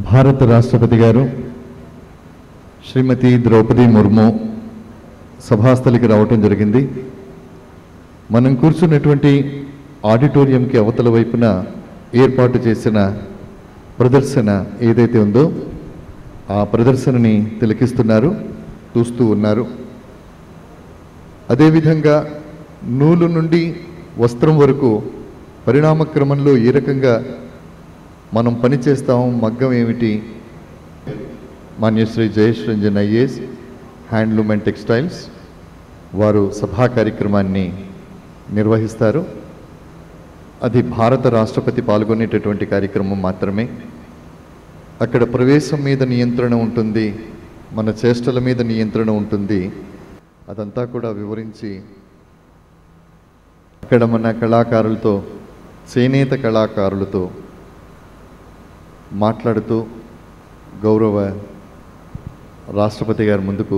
భారత రాష్ట్రపతి గారు శ్రీమతి ద్రౌపది ముర్ము సభాస్థలికి రావటం జరిగింది మనం కూర్చున్నటువంటి ఆడిటోరియంకి అవతల వైపున ఏర్పాటు చేసిన ప్రదర్శన ఏదైతే ఉందో ఆ ప్రదర్శనని తిలకిస్తున్నారు చూస్తూ ఉన్నారు అదేవిధంగా నూలు నుండి వస్త్రం వరకు పరిణామక్రమంలో ఏ రకంగా మనం పని చేస్తాం మగ్గం ఏమిటి మాన్యశ్రీ Jayesh Ranjan IAS handloom and textiles వారు సభా కార్యక్రమాన్ని నిర్వహిస్తారు అది భారత రాష్ట్రపతి పాల్గొనేటటువంటి కార్యక్రమం మాత్రమే అక్కడ ప్రవేశం మీద నియంత్రణ ఉంటుంది మన చేష్టల మీద నియంత్రణ ఉంటుంది అదంతా కూడా వివరించి అక్కడ మన కళాకారులతో చేనేత కళాకారులతో మాట్లాడుతూ గౌరవ రాష్ట్రపతి గారి ముందుకు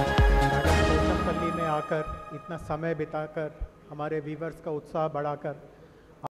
पोचमपल्ली में आकर इतना समय बिताकर हमारे वीवर्स का उत्साह बढ़ाकर